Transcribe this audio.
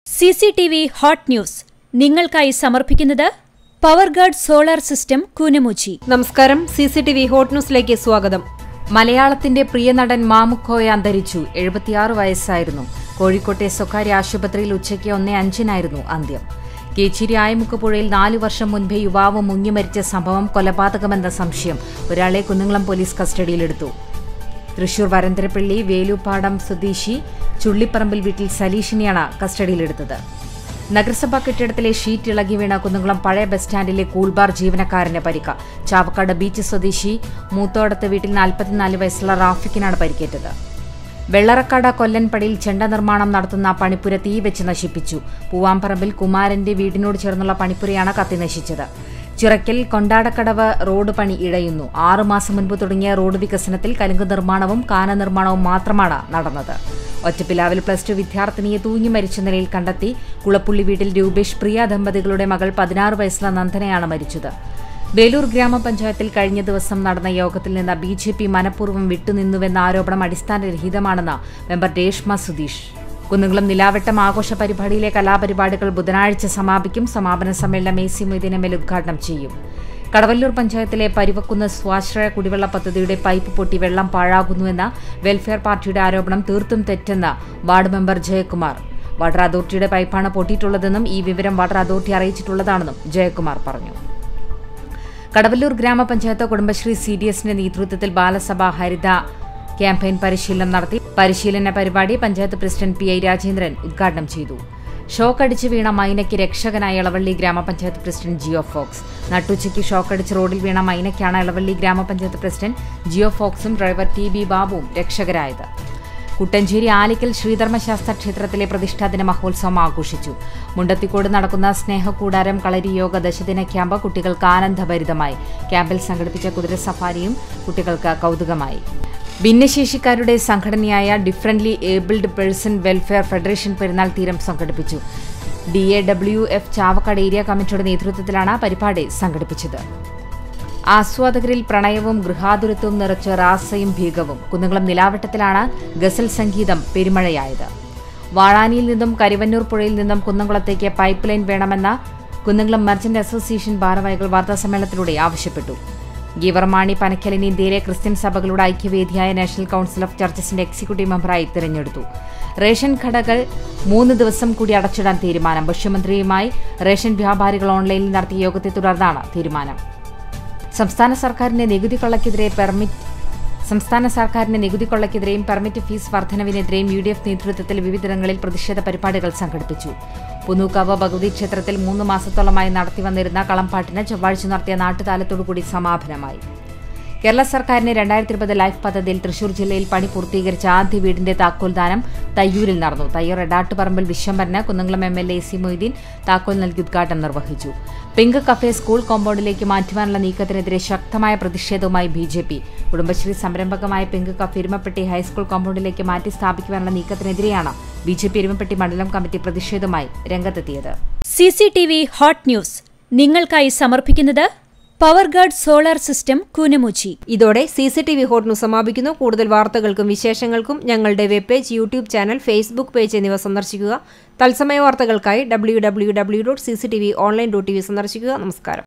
C C T V hot news നിങ്ങൾക്കായി സമർപ്പിക്കുന്നത് power guard solar system Koonamuchi നമസ്കാരം C C T V hot ന്യൂസിലേക്ക് സ്വാഗതം മലയാളത്തിന്റെ പ്രിയ നടൻ മാമുക്കോയ അന്തരിച്ചു എഴുപത്തിയാറ് വയസ്സായിരുന്നു കോഴിക്കോട്ടെ സ്വകാര്യ ആശുപത്രിയിൽ ഉച്ചയ്ക്ക് ഒന്നേ അഞ്ചിനായിരുന്നു അന്ത്യം കേച്ചിരി ആയമുക്ക് പുഴയിൽ നാലു വർഷം മുൻപേ യുവാവ് മുങ്ങി മരിച്ച സംഭവം കൊലപാതകമെന്ന സംശയം ഒരാളെ കുന്നുംകുളം പോലീസ് കസ്റ്റഡിയിലെടുത്തു തൃശൂർ വരന്തരപ്പള്ളി വേലുപാടം സ്വദേശി ചുള്ളിപ്പറമ്പിൽ വീട്ടിൽ സലീഷിനെയാണ് കസ്റ്റഡിയിലെടുത്തത് നഗരസഭാ കെട്ടിടത്തിലെ ഷീറ്റ് ഇളകി വീണ കുന്നംകുളം പഴയ ബസ് സ്റ്റാൻഡിലെ കൂൾബാർ ജീവനക്കാരന് പരിക്ക ചാവക്കാട് ബീച്ച് സ്വദേശി മൂത്തോടത്ത് വീട്ടിൽ നാൽപ്പത്തിനാല് വയസ്സുള്ള റാഫിക്കിനാണ് പരിക്കേറ്റത് വെള്ളറക്കാട് കൊല്ലൻപടിയിൽ ചെണ്ട നിർമ്മാണം നടത്തുന്ന പണിപ്പുര തീ വെച്ച് നശിപ്പിച്ചു പൂവാമ്പറമ്പിൽ കുമാരന്റെ വീടിനോട് ചേർന്നുള്ള പണിപ്പുരയാണ് കത്തിനശിച്ചത് ചിറക്കൽ കൊണ്ടാടക്കടവ് റോഡ് പണി ഇഴയുന്നു ആറുമാസം മുൻപ് തുടങ്ങിയ റോഡ് വികസനത്തിൽ കലുങ്ക് നിർമ്മാണവും കാന നിർമ്മാണവും മാത്രമാണ് നടന്നത് ഒറ്റപ്പിലാവിൽ പ്ലസ് ടു വിദ്യാർത്ഥിനിയെ തൂങ്ങി മരിച്ച നിലയിൽ കണ്ടെത്തി കുളപ്പുള്ളി വീട്ടിൽ രൂപേഷ് പ്രിയ ദമ്പതികളുടെ മകൾ പതിനാറ് വയസ്സുള്ള നന്ദനയാണ് മരിച്ചത് വേലൂർ ഗ്രാമപഞ്ചായത്തിൽ കഴിഞ്ഞ ദിവസം നടന്ന യോഗത്തിൽ നിന്ന് ബി ജെ പി മനഃപൂർവ്വം വിട്ടുനിന്നുവെന്ന ആരോപണം അടിസ്ഥാനരഹിതമാണെന്ന് മെമ്പർ രേഷ്മ സുധീഷ് കുന്നുകുളം നിലാവട്ടം ആഘോഷ പരിപാടിയിലെ കലാപരിപാടികൾ ബുധനാഴ്ച സമാപിക്കും സമാപന സമ്മേളനം A C Moideen M L ഉദ്ഘാടനം ചെയ്യും കടവല്ലൂർ പഞ്ചായത്തിലെ പരിവക്കുന്ന് സ്വാശ്രയ കുടിവെള്ള പദ്ധതിയുടെ പൈപ്പ് പൊട്ടി വെള്ളം പാഴാകുന്നുവെന്ന വെൽഫെയർ പാർട്ടിയുടെ ആരോപണം തീർത്തും തെറ്റെന്ന് വാർഡ് മെമ്പർ ജയകുമാർ വാട്ടർ അതോറിറ്റിയുടെ പൈപ്പാണ് പൊട്ടിയിട്ടുള്ളതെന്നും ഈ വിവരം വാട്ടർ അതോറിറ്റി അറിയിച്ചിട്ടുള്ളതാണെന്നും ജയകുമാർ പറഞ്ഞു കടവല്ലൂർ ഗ്രാമപഞ്ചായത്ത് കുടുംബശ്രീ സി ഡി എസിന്റെ നേതൃത്വത്തിൽ ബാലസഭ ഹരിത ക്യാമ്പയിൻ പരിശീലനം നടത്തി പരിശീലന പരിപാടി panchayat president P I Rajendran ഉദ്ഘാടനം ചെയ്തു ഷോക്കടിച്ച് വീണ മൈനയ്ക്ക് രക്ഷകനായ ഇളവള്ളി ഗ്രാമപഞ്ചായത്ത് പ്രസിഡന്റ് ജിയോ ഫോക്സ് നട്ടുച്ചയ്ക്ക് ഷോക്കടിച്ച് റോഡിൽ വീണ മൈനയ്ക്കാണ് ഇളവള്ളി ഗ്രാമപഞ്ചായത്ത് പ്രസിഡന്റ് ജിയോ ഫോക്സും ഡ്രൈവർ ടി ബി ബാബുവും രക്ഷകരായത് കുട്ടഞ്ചേരി ആലിക്കൽ ശ്രീധർമ്മശാസ്ത്ര ക്ഷേത്രത്തിലെ പ്രതിഷ്ഠാദിന മഹോത്സവം ആഘോഷിച്ചു മുണ്ടത്തിക്കോട് നടക്കുന്ന സ്നേഹകൂടാരം കളരി യോഗ ദശദിന ക്യാമ്പ് കുട്ടികൾക്ക് ആനന്ദഭരിതമായി ക്യാമ്പിൽ സംഘടിപ്പിച്ച കുതിര സഫാരിയും കുട്ടികൾക്ക് കൗതുകമായി ഭിന്നശേഷിക്കാരുടെ സംഘടനയായ differently abled person welfare federation പെരുന്നാൾ തീരം സംഘടിപ്പിച്ചു D A W F Chavakkad area കമ്മിറ്റിയുടെ നേതൃത്വത്തിലാണ് പരിപാടി സംഘടിപ്പിച്ചത് ആസ്വാദകരിൽ പ്രണയവും ഗൃഹാതുരത്വവും നിറച്ച റാസയും ഭീകവും കുന്നുകുളം നിലാവട്ടത്തിലാണ് ഗസൽ സംഗീതം പെരുമഴയായത് വാഴാനിയിൽ നിന്നും കരിവന്നൂർ പുഴയിൽ നിന്നും കുന്നംകുളത്തേക്ക് പൈപ്പ് ലൈൻ വേണമെന്ന കുന്നംകുളം മർച്ചന്റ് അസോസിയേഷൻ ഭാരവാഹികൾ വാർത്താസമ്മേളനത്തിലൂടെ ആവശ്യപ്പെട്ടു ഗീവർമാണി പനക്കലിന് ഇന്ത്യയിലെ ക്രിസ്ത്യൻ സഭകളുടെ ഐക്യവേദിയായ നാഷണൽ കൌൺസിൽ ഓഫ് ചർച്ചസിന്റെ എക്സിക്യൂട്ടീവ് മെമ്പറായി തിരഞ്ഞെടുത്തു റേഷൻ കടകൾ മൂന്ന് ദിവസം കൂടി അടച്ചിടാൻ തീരുമാനം ഭക്ഷ്യമന്ത്രിയുമായി റേഷൻ വ്യാപാരികൾ ഓൺലൈനിൽ നടത്തിയ യോഗത്തെ തുടർന്നാണ് തീരുമാനം സംസ്ഥാന സർക്കാരിന്റെ നികുതി കൊള്ളയ്ക്കെതിരെ പെർമിറ്റ് സംസ്ഥാന സർക്കാരിന്റെ നികുതി കൊള്ളയ്ക്കെതിരെയും പെർമിറ്റ് ഫീസ് വർധനവിനെതിരെയും യു ഡി എഫ് നേതൃത്വത്തിൽ വിവിധയിടങ്ങളിൽ പ്രതിഷേധ പരിപാടികൾ സംഘടിപ്പിച്ചു പുന്നൂക്കാവ് ഭഗവതി ക്ഷേത്രത്തിൽ മൂന്ന് മാസത്തോളമായി നടത്തിവന്നിരുന്ന കളംപാട്ടിന് ചൊവ്വാഴ്ച നടത്തിയ നാട്ടുതാലത്തോടുകൂടി സമാപനമായി കേരള സർക്കാരിന്റെ രണ്ടായിരത്തി ഇരുപത് ലൈഫ് പദ്ധതിയിൽ തൃശൂർ ജില്ലയിൽ പണി പൂർത്തീകരിച്ച ആദ്യ വീടിന്റെ താക്കോൽദാനം തയ്യൂരിൽ നടന്നു തയ്യൂർ എടാട്ടുപറമ്പിൽ വിശ്വംഭരന് Kunnamkulam M L A C Moideen താക്കോൽ നൽകി ഉദ്ഘാടനം നിർവഹിച്ചു പിങ്ക് കഫേ സ്കൂൾ കോമ്പൗണ്ടിലേക്ക് മാറ്റുവാനുള്ള നീക്കത്തിനെതിരെ ശക്തമായ പ്രതിഷേധവുമായി ബി ജെ പി കുടുംബശ്രീ സംരംഭകമായ പിങ്ക് കഫ് ഇരുമപ്പെട്ടി ഹൈസ്കൂൾ കോമ്പൗണ്ടിലേക്ക് മാറ്റി സ്ഥാപിക്കുവാനുള്ള നീക്കത്തിനെതിരെയാണ് ബി ജെ പി ഇരുമപ്പെട്ടി മണ്ഡലം കമ്മിറ്റി പ്രതിഷേധവുമായി രംഗത്തെത്തിയത് C C T V hot news നിങ്ങൾക്കായി സമർപ്പിക്കുന്നത് power guard solar system Koonamuchi ഇതോടെ C C T V hot news സമാപിക്കുന്നു കൂടുതൽ വാർത്തകൾക്കും വിശേഷങ്ങൾക്കും ഞങ്ങളുടെ web page YouTube channel Facebook page എന്നിവ സന്ദർശിക്കുക തത്സമയ വാർത്തകൾക്കായി W W W dot C C T V online dot T V സന്ദർശിക്കുക നമസ്കാരം